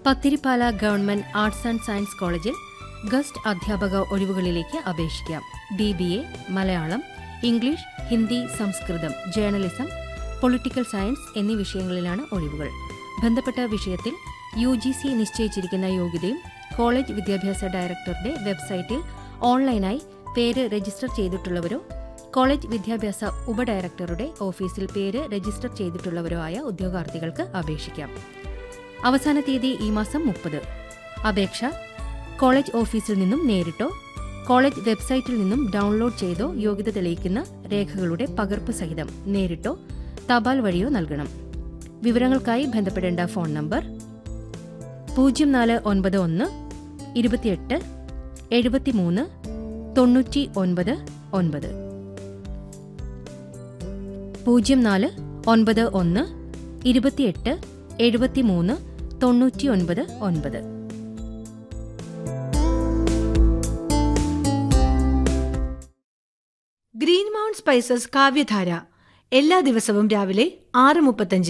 Pathiripala government arts and science കോളേജിൽ guest അധ്യാപക ഒഴിവുകളിലേക്ക് അപേക്ഷിക്കാം D B A Malayalam English Hindi Samskritham journalism political science എന്നീ വിഷയങ്ങളിലാണ് ഒഴിവുകൾ ബന്ധപ്പെട്ട വിഷയത്തിൽ യു ജി സി നിശ്ചയിച്ചിരിക്കുന്ന യോഗ്യതയും കോളേജ് വിദ്യാഭ്യാസ ഡയറക്ടറുടെ വെബ്സൈറ്റിൽ ഓൺലൈനായി പേര് രജിസ്റ്റർ ചെയ്തിട്ടുള്ളവരോ കോളേജ് വിദ്യാഭ്യാസ ഉപഡയറക്ടറുടെ ഓഫീസിൽ പേര് രജിസ്റ്റർ ചെയ്തിട്ടുള്ളവരോ ആയ ഉദ്യോഗാർത്ഥികൾക്ക് അപേക്ഷിക്കാം അവസാന തീയതി ഈ മാസം മുപ്പത് അപേക്ഷ കോളേജ് ഓഫീസിൽ നിന്നും നേരിട്ടോ കോളേജ് വെബ്സൈറ്റിൽ നിന്നും ഡൗൺലോഡ് ചെയ്തോ യോഗ്യത തെളിയിക്കുന്ന രേഖകളുടെ പകർപ്പ് സഹിതം നേരിട്ടോ തപാൽ വഴിയോ നൽകണം വിവരങ്ങൾക്കായി ബന്ധപ്പെടേണ്ട ഫോൺ നമ്പർ പൂജ്യം നാല് ഒൻപത് ഒന്ന് ഇരുപത്തിയെട്ട് എഴുപത്തിമൂന്ന് തൊണ്ണൂറ്റി ഒൻപത് ഒൻപത് പൂജ്യം നാല് ഒൻപത് ഒന്ന് ഇരുപത്തിയെട്ട് എഴുപത്തിമൂന്ന് തൊണ്ണൂറ്റിയൊൻപത് ഒൻപത് ഗ്രീൻ മൗണ്ട് സ്പൈസസ് കാവ്യധാര എല്ലാ ദിവസവും രാവിലെ ആറ് മുപ്പത്തഞ്ച്